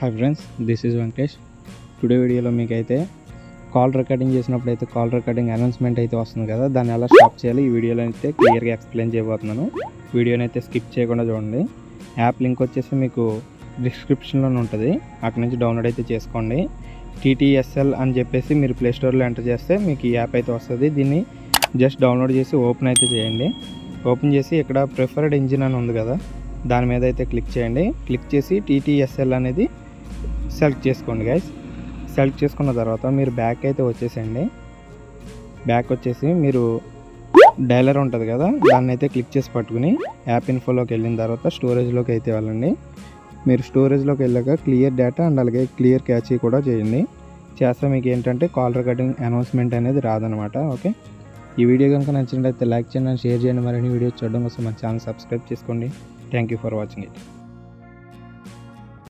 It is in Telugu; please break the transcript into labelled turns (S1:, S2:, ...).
S1: hi friends this is Venkatesh today వీడియోలో మీకు అయితే కాల్ రికార్డింగ్ చేసినప్పుడు అయితే కాల్ రికార్డింగ్ అనౌన్స్మెంట్ అయితే వస్తుంది కదా దాన్ని ఎలా స్టాప్ చేయాలి ఈ వీడియోలో అయితే క్లియర్గా ఎక్స్ప్లెయిన్ చేయబోతున్నాను వీడియోని అయితే స్కిప్ చేయకుండా చూడండి యాప్ లింక్ వచ్చేసి మీకు డిస్క్రిప్షన్లోనే ఉంటుంది అక్కడ నుంచి డౌన్లోడ్ అయితే చేసుకోండి టీటీఎస్ఎల్ అని చెప్పేసి మీరు ప్లే స్టోర్లో ఎంటర్ చేస్తే మీకు ఈ యాప్ అయితే వస్తుంది దీన్ని జస్ట్ డౌన్లోడ్ చేసి ఓపెన్ అయితే చేయండి ఓపెన్ చేసి ఇక్కడ ప్రిఫర్డ్ ఇంజిన్ అని ఉంది కదా దాని మీద అయితే క్లిక్ చేయండి క్లిక్ చేసి టీటీఎస్ఎల్ అనేది సెలెక్ట్ చేసుకోండి గైస్ సెలెక్ట్ చేసుకున్న తర్వాత మీరు బ్యాక్ అయితే వచ్చేసేయండి బ్యాక్ వచ్చేసి మీరు డైలర్ ఉంటుంది కదా దాన్ని అయితే క్లిక్ చేసి పట్టుకుని యాప్ ఇన్ఫోలోకి వెళ్ళిన తర్వాత స్టోరేజ్లోకి అయితే వెళ్ళండి మీరు స్టోరేజ్లోకి వెళ్ళాక క్లియర్ డేటా అండ్ అలాగే క్లియర్ క్యాచ్ కూడా చేయండి చేస్తే మీకు ఏంటంటే కాల్ రికార్డింగ్ అనౌన్స్మెంట్ అనేది రాదనమాట ఓకే ఈ వీడియో కనుక నచ్చినట్లయితే లైక్ చేయండి షేర్ చేయండి మరిన్ని వీడియోస్ చూడడం కోసం మన ఛానల్ సబ్స్క్రైబ్ చేసుకోండి thank you for watching it